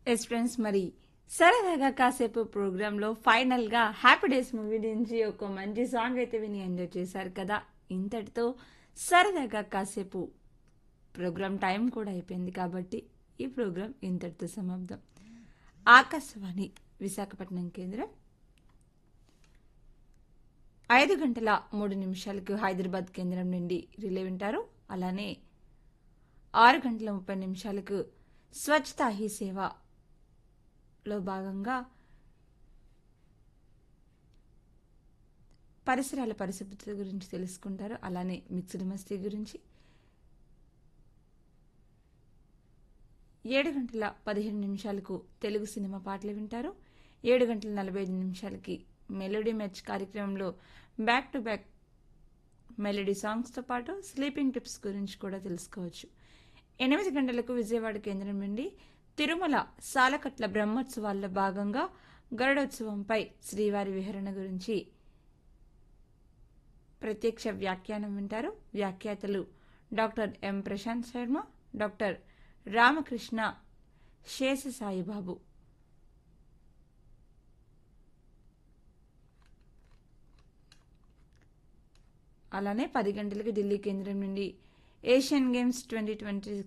yes friends మరి సరదాగా కాసేపు ప్రోగ్రాంలో ఫైనల్గా హ్యాపీ డేస్ మూవీ నుంచి ఒక మంచి సాంగ్ అయితే విని ఎంజాయ్ చేశారు కదా ఇంతటితో సరదాగా కాసేపు ప్రోగ్రాం టైం కూడా అయిపోయింది కాబట్టి ఈ ప్రోగ్రాం ఇంతటితో సమాప్తం ఆకాశవాణి విశాఖపట్నం కేంద్రం ఐదు గంటల మూడు నిమిషాలకు హైదరాబాద్ కేంద్రం నుండి రిలే వింటారు అలానే ఆరు గంటల ముప్పై నిమిషాలకు స్వచ్ఛతా హీ సేవలో భాగంగా పరిసరాల పరిశుభ్రత గురించి తెలుసుకుంటారు అలానే మిక్స్డ్ మస్తీ గురించి ఏడు గంటల పదిహేను నిమిషాలకు తెలుగు సినిమా పాటలు వింటారు ఏడు గంటల నలభై ఐదు నిమిషాలకి మెలోడీ మ్యాచ్ కార్యక్రమంలో బ్యాక్ టు బ్యాక్ మెలోడీ సాంగ్స్తో పాటు స్లీపింగ్ టిప్స్ గురించి కూడా తెలుసుకోవచ్చు ఎనిమిది గంటలకు విజయవాడ కేంద్రం నుండి తిరుమల సాలకట్ల బ్రహ్మోత్సవాల్లో భాగంగా గరుడోత్సవంపై శ్రీవారి విహరణ గురించి ప్రత్యక్ష వ్యాఖ్యానం వింటారు వ్యాఖ్యాతలు doctor M Prashanth Sharma doctor Ramakrishna Seshasaibabu అలానే పది గంటలకి ఢిల్లీ కేంద్రం నుండి ఏషియన్ గేమ్స్ ట్వంటీ ట్వంటీ